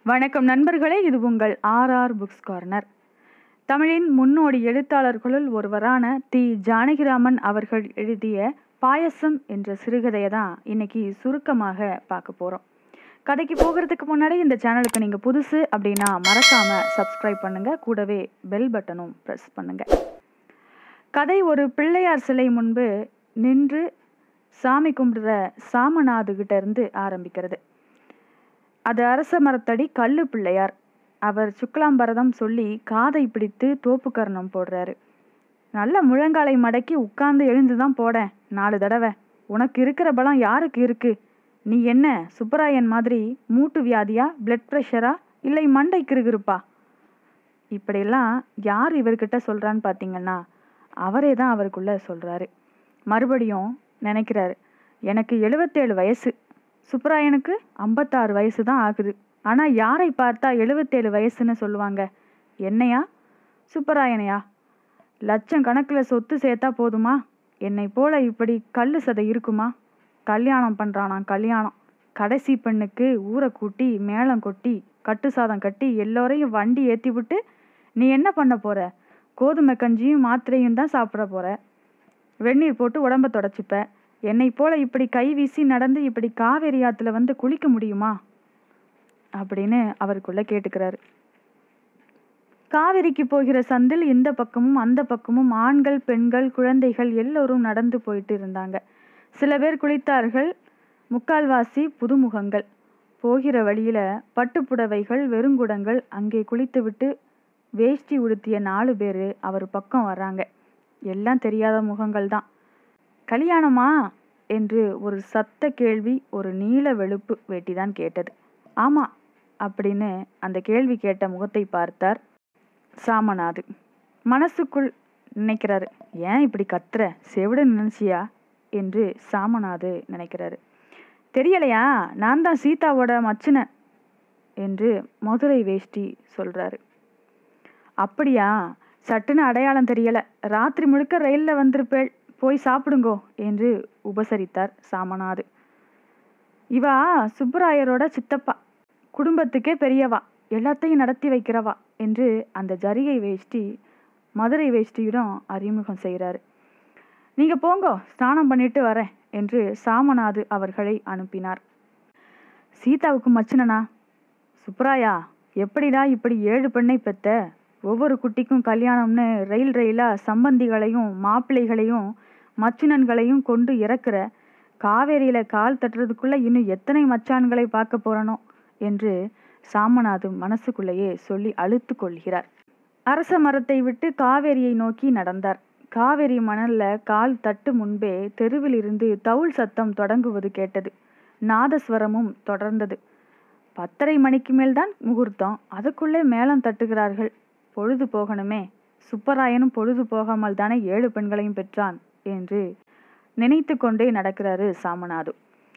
வணக்கம் நண்பர்களே இது உங்கள் ஆர்ஆர் புக்ஸ் கார்னர் தமிழின் முன்னோடி எழுத்தாளர்களுள் ஒருவரான தி ஜானகிராமன் அவர்கள் எழுதிய பாயசம் என்ற சிறுகதையை தான் இன்னைக்கு சுருக்கமாக பார்க்க போகிறோம் கதைக்கு போகிறதுக்கு முன்னாடி இந்த சேனலுக்கு நீங்கள் புதுசு அப்படின்னா மறக்காமல் சப்ஸ்கிரைப் பண்ணுங்கள் கூடவே பெல் பட்டனும் ப்ரெஸ் பண்ணுங்கள் கதை ஒரு பிள்ளையார் சிலை முன்பு நின்று சாமி கும்பிடுற சாமநாதுகிட்ட இருந்து ஆரம்பிக்கிறது அது அரச மரத்தடி கல்லு பிள்ளையார் அவர் சுக்லாம்பரதம் சொல்லி காதை பிடித்து தோப்பு கர்ணம் போடுறாரு நல்ல முழங்காலை மடக்கி உட்கார்ந்து எழுந்து தான் போடேன் நாலு தடவை உனக்கு இருக்கிற பலம் யாருக்கு இருக்கு நீ என்ன சுப்பராயன் மாதிரி மூட்டு வியாதியா பிளட் ப்ரெஷரா இல்லை மண்டை கிருகிருப்பா இப்படியெல்லாம் யார் இவர்கிட்ட சொல்றான்னு பார்த்தீங்கன்னா அவரே தான் அவருக்குள்ள சொல்றாரு மறுபடியும் நினைக்கிறாரு எனக்கு எழுபத்தேழு வயசு சுப்பராயனுக்கு ஐம்பத்தாறு வயசு தான் ஆகுது ஆனால் யாரை பார்த்தா எழுபத்தேழு வயசுன்னு சொல்லுவாங்க என்னையா சுப்பராயனையா லட்சம் கணக்கில் சொத்து சேர்த்தா போதுமா என்னை போல இப்படி கல்லு சதை இருக்குமா கல்யாணம் பண்ணுறானாம் கல்யாணம் கடைசி பெண்ணுக்கு ஊரை கூட்டி மேளம் கொட்டி கட்டு சாதம் கட்டி எல்லோரையும் வண்டி ஏற்றி விட்டு நீ என்ன பண்ண போற கோதுமை கஞ்சியும் மாத்திரையும் தான் சாப்பிட போற வெந்நீர் போட்டு உடம்ப தொடச்சிப்ப என்னை போல இப்படி கை வீசி நடந்து இப்படி காவேரி ஆத்துல வந்து குளிக்க முடியுமா அப்படின்னு அவருக்குள்ள கேட்டுக்கிறாரு காவிரிக்கு போகிற சந்தில் இந்த பக்கமும் அந்த பக்கமும் ஆண்கள் பெண்கள் குழந்தைகள் எல்லோரும் நடந்து போயிட்டு இருந்தாங்க சில பேர் குளித்தார்கள் முக்கால்வாசி புதுமுகங்கள் போகிற வழியில பட்டுப்புடவைகள் வெறுங்குடங்கள் அங்கே குளித்துவிட்டு வேஷ்டி உடுத்திய நாலு பேர் அவர் பக்கம் வர்றாங்க எல்லாம் தெரியாத முகங்கள் தான் கல்யாணமா என்று ஒரு சத்த கேள்வி ஒரு நீல வெளுப்பு வேட்டிதான் கேட்டது ஆமா அப்படின்னு அந்த கேள்வி கேட்ட முகத்தை பார்த்தார் சாமநாது மனசுக்குள் நினைக்கிறாரு ஏன் இப்படி கத்துற செவிட நினைச்சியா என்று சாமநாது நினைக்கிறாரு தெரியலையா நான் தான் சீதாவோட மச்சினன் என்று மதுரை வேஷ்டி சொல்றாரு அப்படியா சட்டுன்னு அடையாளம் தெரியல ராத்திரி முழுக்க ரயில்ல வந்திருப்பேள் போய் சாப்பிடுங்கோ என்று உபசரித்தார் சாமநாது இவா சுப்புராயரோட சித்தப்பா குடும்பத்துக்கே பெரியவா எல்லாத்தையும் நடத்தி வைக்கிறவா என்று அந்த ஜரிகை வேஷ்டி மதுரை வேஷ்டியிடம் அறிமுகம் செய்கிறாரு நீங்க போங்கோ ஸ்நானம் பண்ணிட்டு வரேன் என்று சாமநாது அவர்களை அனுப்பினார் சீதாவுக்கு மச்சினனா சுப்ராயா எப்படிடா இப்படி ஏழு பெண்ணை பெத்த ஒவ்வொரு குட்டிக்கும் கல்யாணம்னு ரயில் ரயிலா சம்பந்திகளையும் மாப்பிள்ளைகளையும் மச்சினன்களையும் கொண்டு இறக்குற காவேரியில கால் தட்டுறதுக்குள்ள இன்னும் எத்தனை மச்சான்களை பார்க்க போறனோ என்று சாமநாது மனசுக்குள்ளேயே சொல்லி அழுத்து கொள்கிறார் அரச மரத்தை விட்டு காவேரியை நோக்கி நடந்தார் காவேரி மணல்ல கால் தட்டு முன்பே தெருவில் இருந்து தவுள் சத்தம் தொடங்குவது கேட்டது நாதஸ்வரமும் தொடர்ந்தது பத்தரை மணிக்கு மேல்தான் முகூர்த்தம் அதுக்குள்ளே மேளம் தட்டுகிறார்கள் பொழுது போகணுமே சுப்பராயனும் பொழுது போகாமல் தானே ஏழு பெண்களையும் பெற்றான் என்று நினைத்து கொண்டே நடக்கிறாரு சாமநாது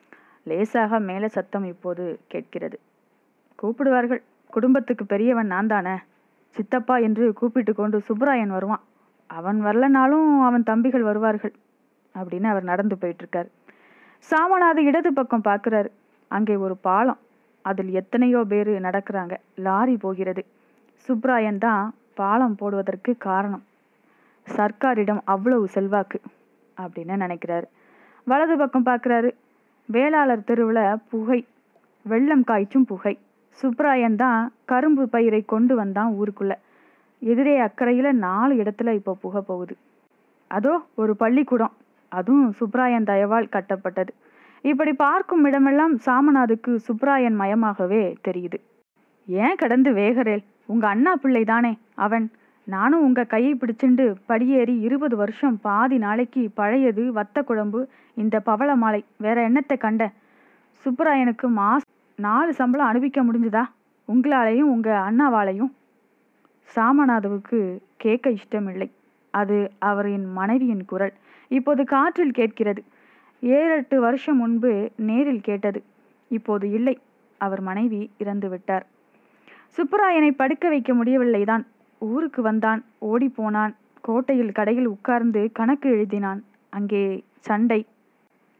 லேசாக மேல சத்தம் இப்போது கேட்கிறது கூப்பிடுவார்கள் குடும்பத்துக்கு பெரியவன் நான் தானே சித்தப்பா என்று கூப்பிட்டு கொண்டு சுப்பராயன் வருவான் அவன் வரலனாலும் அவன் தம்பிகள் வருவார்கள் அப்படின்னு அவர் நடந்து போயிட்டு இருக்காரு சாமநாத இடது பக்கம் பார்க்குறாரு அங்கே ஒரு பாலம் அதில் எத்தனையோ பேர் நடக்கிறாங்க லாரி போகிறது சுப்ராயன் தான் பாலம் போடுவதற்கு காரணம் சர்க்காரிடம் அவ்வளவு செல்வாக்கு அப்படின்னு நினைக்கிறாரு வலது பக்கம் பார்க்குறாரு வேளாளர் தெருவில் புகை வெள்ளம் காய்ச்சும் புகை சுப்ராயன் தான் கரும்பு பயிரை கொண்டு வந்தான் ஊருக்குள்ள எதிரே அக்கறையில் நாலு இடத்துல இப்போ புகை போகுது அதோ ஒரு பள்ளிக்கூடம் அதுவும் சுப்ராயன் தயவால் கட்டப்பட்டது இப்படி பார்க்கும் இடமெல்லாம் சாமநாதுக்கு சுப்ராயன் மயமாகவே தெரியுது ஏன் கடந்து வேகரேல் உங்க அண்ணா பிள்ளை தானே அவன் நானும் உங்க கையை பிடிச்சிண்டு படியேறி இருபது வருஷம் பாதி நாளைக்கு பழையது வத்த குழம்பு இந்த பவள மாலை வேற என்னத்தை கண்ட சுப்பராயனுக்கு மாஸ் நாலு சம்பளம் அனுப்பிக்க முடிஞ்சுதா உங்களாலையும் உங்க அண்ணாவாலையும் சாமநாதவுக்கு கேட்க இஷ்டமில்லை அது அவரின் மனைவியின் குரல் இப்போது காற்றில் கேட்கிறது ஏழெட்டு வருஷம் முன்பு நேரில் கேட்டது இப்போது இல்லை அவர் மனைவி இறந்து விட்டார் சுப்பராயனை படுக்க வைக்க முடியவில்லைதான் ஊருக்கு வந்தான் ஓடிப்போனான் கோட்டையில் கடையில் உட்கார்ந்து கணக்கு எழுதினான் அங்கே சண்டை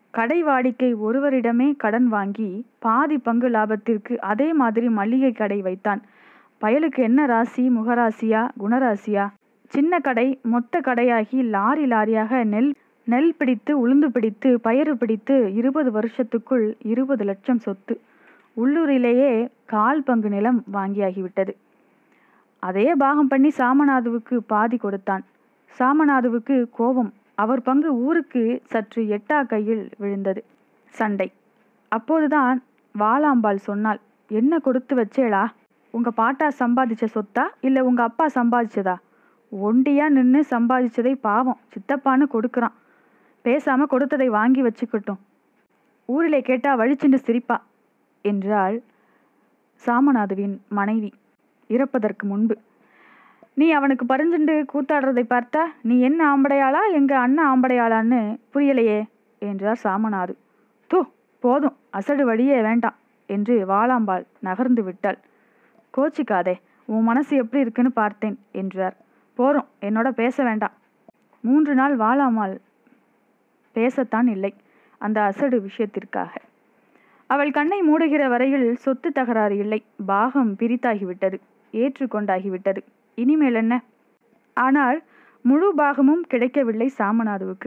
கடை வாடிக்கை ஒருவரிடமே கடன் வாங்கி பாதி பங்கு லாபத்திற்கு அதே மாதிரி மளிகை கடை வைத்தான் பயலுக்கு என்ன ராசி முகராசியா குணராசியா சின்ன கடை மொத்த கடையாகி லாரி லாரியாக நெல் நெல் பிடித்து உளுந்து பிடித்து பயறு பிடித்து இருபது வருஷத்துக்குள் இருபது லட்சம் சொத்து உள்ளூரிலேயே கால் பங்கு நிலம் வாங்கியாகிவிட்டது அதே பாகம் பண்ணி சாமநாதுவுக்கு பாதி கொடுத்தான் சாமநாதுவுக்கு கோபம் அவர் பங்கு ஊருக்கு சற்று எட்டா கையில் விழுந்தது சண்டை அப்போதுதான் வாளாம்பாள் சொன்னாள் என்ன கொடுத்து வச்சேளா உங்க பாட்டா சம்பாதிச்ச சொத்தா இல்ல உங்க அப்பா சம்பாதிச்சதா ஒண்டியா நின்று சம்பாதிச்சதை பாவம் சித்தப்பான்னு கொடுக்கறான் பேசாம கொடுத்ததை வாங்கி வச்சுக்கட்டும் ஊரிலே கேட்டா வழிச்சுண்டு சிரிப்பா என்றாள் சாமநாதுவின் மனைவி இறப்பதற்கு முன்பு நீ அவனுக்கு பறிஞ்சுண்டு கூத்தாடுறதை பார்த்தா நீ என்ன ஆம்படையாளா எங்க அண்ணன் ஆம்படையாளான்னு புரியலையே என்றார் சாமநாது தூ போதும் அசடு வழியே வேண்டாம் என்று வாளாம்பாள் நகர்ந்து விட்டாள் கோச்சிக்காதே உன் மனசு எப்படி இருக்குன்னு பார்த்தேன் என்றார் போறோம் என்னோட பேச வேண்டாம் மூன்று நாள் வாளாம்பாள் பேசத்தான் இல்லை அந்த அசடு விஷயத்திற்காக அவள் கண்ணை மூடுகிற வரையில் சொத்து தகராறு இல்லை பாகம் பிரித்தாகிவிட்டது ஏற்றுக்கொண்டாகிவிட்டது இனிமேல் என்ன ஆனால் முழு பாகமும் கிடைக்கவில்லை சாமநாதுவுக்கு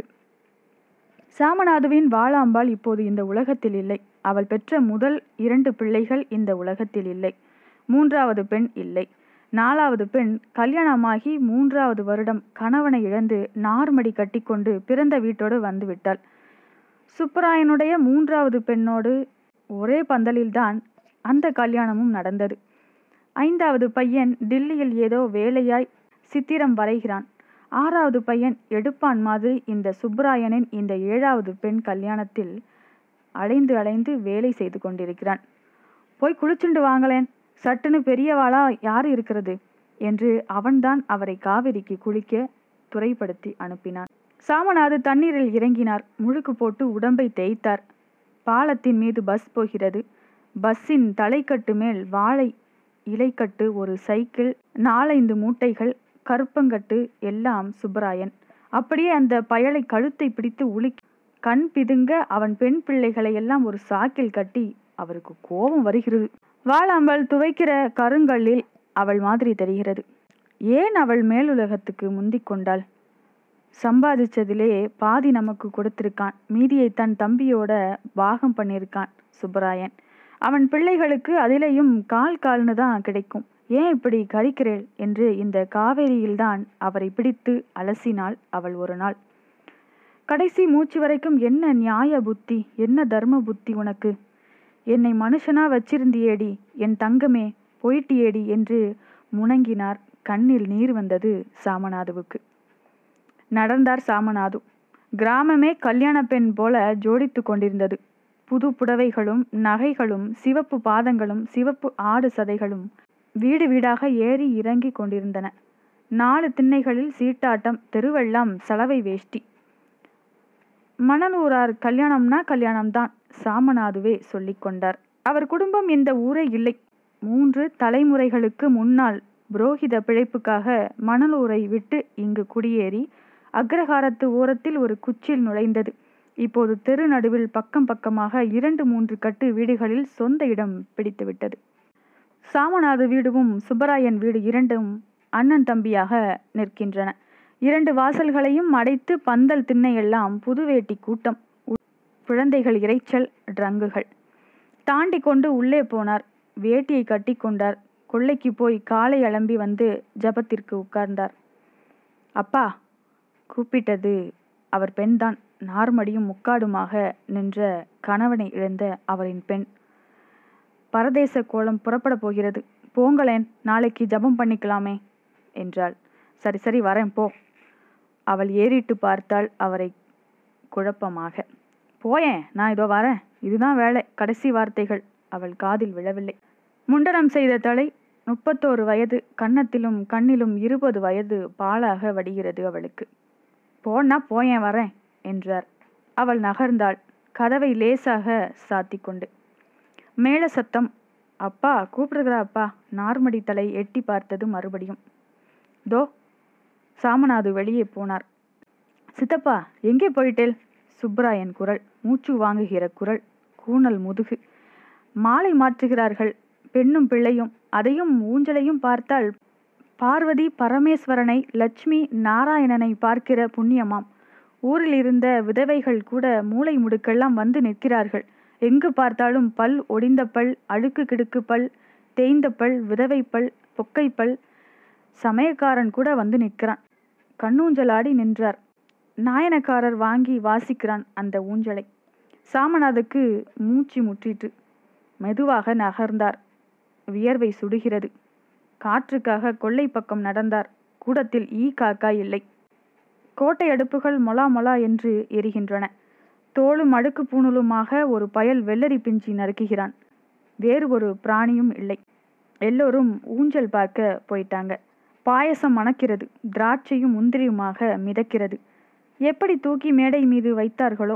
சாமநாதுவின் வாளாம்பாள் இப்போது இந்த உலகத்தில் இல்லை அவள் பெற்ற முதல் இரண்டு பிள்ளைகள் இந்த உலகத்தில் இல்லை மூன்றாவது பெண் இல்லை நாலாவது பெண் கல்யாணமாகி மூன்றாவது வருடம் கணவனை இழந்து நார்மடி கட்டிக்கொண்டு பிறந்த வீட்டோடு வந்து விட்டாள் சுப்பராயனுடைய மூன்றாவது பெண்ணோடு ஒரே பந்தலில்தான் அந்த கல்யாணமும் நடந்தது ஐந்தாவது பையன் டில்லியில் ஏதோ வேலையாய் சித்திரம் வரைகிறான் ஆறாவது பையன் எடுப்பான் மாதிரி இந்த சுப்பராயனின் இந்த ஏழாவது பெண் கல்யாணத்தில் அலைந்து அலைந்து வேலை செய்து கொண்டிருக்கிறான் போய் குளிச்சுண்டு வாங்களேன் சட்டுன்னு பெரியவாளா யார் இருக்கிறது என்று அவன்தான் அவரை காவிரிக்கு குளிக்க துறைப்படுத்தி அனுப்பினான் சாமநாது தண்ணீரில் இறங்கினார் முழுக்கு போட்டு உடம்பை தேய்த்தார் பாலத்தின் மீது பஸ் போகிறது பஸ்ஸின் தலைக்கட்டு மேல் வாழை இலைக்கட்டு ஒரு சைக்கிள் நாலைந்து மூட்டைகள் கருப்பங்கட்டு எல்லாம் சுப்பராயன் அப்படியே அந்த பயலை கழுத்தை பிடித்து உலுக்கி கண் பிதுங்க அவன் பெண் பிள்ளைகளை எல்லாம் ஒரு சாக்கில் கட்டி அவருக்கு கோபம் வருகிறது வாளாம்பல் துவைக்கிற கருங்கல்லில் அவள் மாதிரி தெரிகிறது ஏன் அவள் மேலுலகத்துக்கு முந்திக் கொண்டாள் சம்பாதிச்சதிலே பாதி நமக்கு கொடுத்திருக்கான் மீதியை தன் தம்பியோட பாகம் பண்ணியிருக்கான் சுப்பராயன் அவன் பிள்ளைகளுக்கு அதிலேயும் கால் கால்னு தான் கிடைக்கும் ஏன் இப்படி கரிக்கிறேள் என்று இந்த காவேரியில்தான் அவரை பிடித்து அலசினாள் அவள் ஒரு நாள் கடைசி மூச்சு வரைக்கும் என்ன நியாய புத்தி என்ன தர்ம புத்தி உனக்கு என்னை மனுஷனா வச்சிருந்தியேடி என் தங்கமே போயிட்டியேடி என்று முணங்கினார் கண்ணில் நீர் வந்தது சாமநாதுவுக்கு நடந்தார் சாமநாது கிராமமே கல்யாண பெண் போல ஜோடித்து கொண்டிருந்தது புது புடவைகளும் நகைகளும் சிவப்பு பாதங்களும் சிவப்பு ஆடு சதைகளும் வீடு வீடாக ஏறி இறங்கி கொண்டிருந்தன நாலு திண்ணைகளில் சீட்டாட்டம் தெருவெல்லாம் சலவை வேஷ்டி மணலூரார் கல்யாணம்னா கல்யாணம்தான் சாமநாதுவே சொல்லிக் கொண்டார் அவர் குடும்பம் இந்த ஊரே இல்லை மூன்று தலைமுறைகளுக்கு முன்னால் புரோகித பிழைப்புக்காக மணலூரை விட்டு இங்கு குடியேறி அக்ரஹாரத்து ஓரத்தில் ஒரு குச்சில் நுழைந்தது இப்போது தெரு நடுவில் பக்கம் பக்கமாக இரண்டு மூன்று கட்டு வீடுகளில் சொந்த இடம் பிடித்துவிட்டது சாமநாது வீடுவும் சுப்பராயன் வீடு இரண்டும் அண்ணன் தம்பியாக நிற்கின்றன இரண்டு வாசல்களையும் அடைத்து பந்தல் திண்ணையெல்லாம் புதுவேட்டி கூட்டம் குழந்தைகள் இறைச்சல் ட்ரங்குகள் தாண்டி கொண்டு உள்ளே போனார் வேட்டியை கட்டி கொண்டார் கொள்ளைக்கு போய் காலை அலம்பி வந்து ஜபத்திற்கு உட்கார்ந்தார் அப்பா கூப்பிட்டது அவர் பெண்தான் நார்மடியும் முக்காடுமாக நின்ற கணவனை இழந்த அவரின் பெண் பரதேச கோலம் புறப்பட போகிறது போங்களேன் நாளைக்கு ஜபம் பண்ணிக்கலாமே என்றாள் சரி சரி வரேன் போ அவள் ஏறிட்டு பார்த்தாள் அவரை குழப்பமாக போயேன் நான் இதோ வரேன் இதுதான் வேலை கடைசி வார்த்தைகள் அவள் காதில் விழவில்லை முண்டனம் செய்த தலை முப்பத்தோரு வயது கன்னத்திலும் கண்ணிலும் இருபது வயது பாலாக வடிகிறது அவளுக்கு போனா போயேன் வரேன் என்றார் அவள் நகர்ந்தாள் கதவை லேசாக சாத்தி கொண்டு மேல சத்தம் அப்பா கூப்பிடுகிறா அப்பா நார்மடி தலை எட்டி பார்த்தது மறுபடியும் தோ சாமநாது வெளியே போனார் சித்தப்பா எங்கே போயிட்டேல் சுப்பராயன் குரல் மூச்சு வாங்குகிற குரல் கூணல் முதுகு மாலை மாற்றுகிறார்கள் பெண்ணும் பிள்ளையும் அதையும் ஊஞ்சலையும் பார்த்தால் பார்வதி பரமேஸ்வரனை லட்சுமி நாராயணனை பார்க்கிற புண்ணியமாம் ஊரில் இருந்த விதவைகள் கூட மூளை முடுக்கெல்லாம் வந்து நிற்கிறார்கள் எங்கு பார்த்தாலும் பல் ஒடிந்த பல் அழுக்கு கிடுக்கு பல் தேய்ந்த பல் விதவை பல் பொக்கை பல் சமயக்காரன் கூட வந்து நிற்கிறான் கண்ணூஞ்சலாடி நின்றார் நாயனக்காரர் வாங்கி வாசிக்கிறான் அந்த ஊஞ்சலை சாமநாதுக்கு மூச்சு முற்றிற்று மெதுவாக நகர்ந்தார் வியர்வை சுடுகிறது காற்றுக்காக கொல்லை பக்கம் நடந்தார் கூடத்தில் ஈ காக்கா இல்லை கோட்டை அடுப்புகள் மொலா மொலா என்று எரிகின்றன தோளும் அடுக்கு பூணூலுமாக ஒரு பயல் வெள்ளரி பிஞ்சி நறுக்குகிறான் வேறு ஒரு பிராணியும் இல்லை எல்லோரும் ஊஞ்சல் பார்க்க போயிட்டாங்க பாயசம் மணக்கிறது திராட்சையும் முந்திரியுமாக மிதக்கிறது எப்படி தூக்கி மேடை மீது வைத்தார்களோ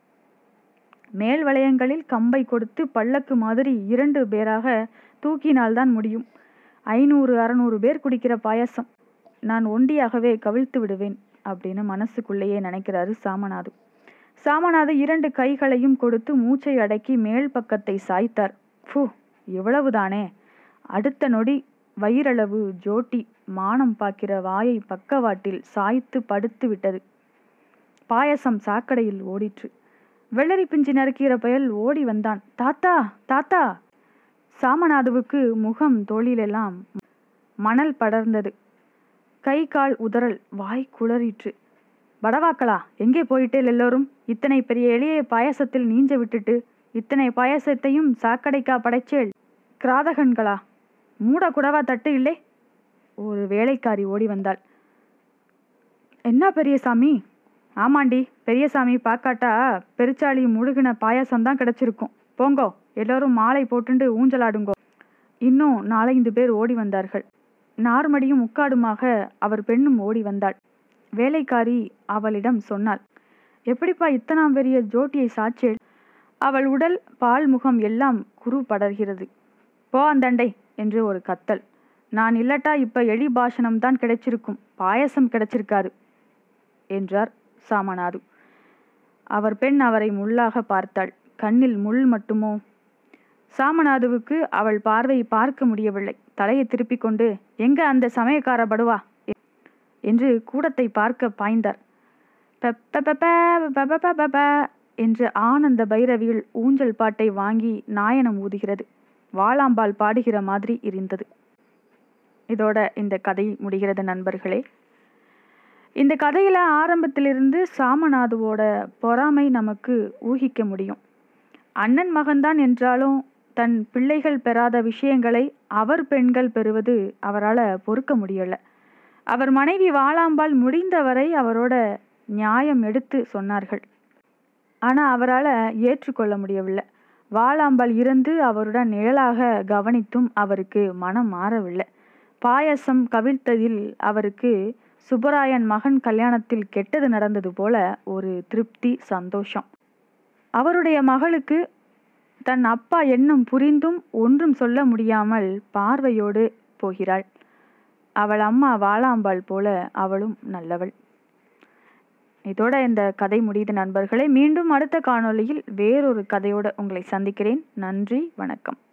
மேல் வளையங்களில் கம்பை கொடுத்து பல்லக்கு மாதிரி இரண்டு பேராக தூக்கினால்தான் முடியும் ஐநூறு அறநூறு பேர் குடிக்கிற பாயசம் நான் ஒண்டியாகவே கவிழ்த்து விடுவேன் அப்படின்னு மனசுக்குள்ளேயே நினைக்கிறாரு சாமநாது சாமநாது இரண்டு கைகளையும் கொடுத்து மூச்சை அடக்கி மேல் பக்கத்தை சாய்த்தார் ஃபூ இவ்வளவுதானே அடுத்த நொடி வயிறளவு ஜோட்டி மானம் பார்க்கிற வாயை பக்கவாட்டில் சாய்த்து படுத்து விட்டது பாயசம் சாக்கடையில் ஓடிற்று வெள்ளரி பிஞ்சு நறுக்கிற பயல் ஓடி வந்தான் தாத்தா தாத்தா சாமநாதுவுக்கு முகம் தோளிலெல்லாம் மணல் படர்ந்தது கை கால் உதறல் வாய் குளறிற்று படவாக்களா எங்கே போயிட்டேல் எல்லோரும் இத்தனை பெரிய எளிய பாயசத்தில் நீஞ்ச விட்டுட்டு இத்தனை பாயசத்தையும் சாக்கடைக்கா படைச்சேள் கிராதகன்களா மூட குடவா தட்டு இல்லை ஒரு வேலைக்காரி ஓடி வந்தாள் என்ன பெரியசாமி ஆமாண்டி பெரியசாமி பார்க்காட்டா பெருச்சாளி முழுகின பாயாசம் தான் கிடைச்சிருக்கும் போங்கோ எல்லோரும் மாலை போட்டுண்டு ஊஞ்சலாடுங்கோ இன்னும் நாலைந்து பேர் ஓடி வந்தார்கள் நார்மடியும் முக்காடுமாக அவர் பெண்ணும் ஓடி வந்தாள் வேலைக்காரி அவளிடம் சொன்னாள் எப்படிப்பா இத்தனாம் பெரிய ஜோட்டியை சாச்சேள் அவள் உடல் பால் முகம் எல்லாம் குரு படர்கிறது போ அந்தண்டை என்று ஒரு கத்தல் நான் இல்லட்டா இப்ப எலி பாஷணம் தான் கிடைச்சிருக்கும் பாயசம் கிடைச்சிருக்காது என்றார் சாமநாது அவர் பெண் அவரை முள்ளாக பார்த்தாள் கண்ணில் முள் மட்டுமோ சாமநாதுவுக்கு அவள் பார்வை பார்க்க முடியவில்லை தலையை திருப்பிக் கொண்டு எங்க அந்த சமயக்கார படுவா என்று கூடத்தை பார்க்க பாய்ந்தார் பெப்ப பெப்ப பெப்ப பெப்ப பெப்ப என்று ஆனந்த பைரவியில் ஊஞ்சல் பாட்டை வாங்கி நாயனம் ஊதுகிறது வாளாம்பால் பாடுகிற மாதிரி இருந்தது இதோட இந்த கதை முடிகிறது நண்பர்களே இந்த கதையில ஆரம்பத்திலிருந்து சாமநாதுவோட பொறாமை நமக்கு ஊகிக்க முடியும் அண்ணன் மகன்தான் என்றாலும் தன் பிள்ளைகள் பெறாத விஷயங்களை அவர் பெண்கள் பெறுவது அவரால் பொறுக்க முடியல அவர் மனைவி வாளாம்பால் முடிந்தவரை அவரோட நியாயம் எடுத்து சொன்னார்கள் ஆனால் அவரால் ஏற்றுக்கொள்ள முடியவில்லை வாளாம்பால் இருந்து அவருடன் நிழலாக கவனித்தும் அவருக்கு மனம் மாறவில்லை பாயசம் கவிழ்த்ததில் அவருக்கு சுப்பராயன் மகன் கல்யாணத்தில் கெட்டது நடந்தது போல ஒரு திருப்தி சந்தோஷம் அவருடைய மகளுக்கு தன் அப்பா எண்ணம் புரிந்தும் ஒன்றும் சொல்ல முடியாமல் பார்வையோடு போகிறாள் அவள் அம்மா வாளாம்பாள் போல அவளும் நல்லவள் இதோட இந்த கதை முடியுது நண்பர்களே மீண்டும் அடுத்த காணொளியில் வேறொரு கதையோட உங்களை சந்திக்கிறேன் நன்றி வணக்கம்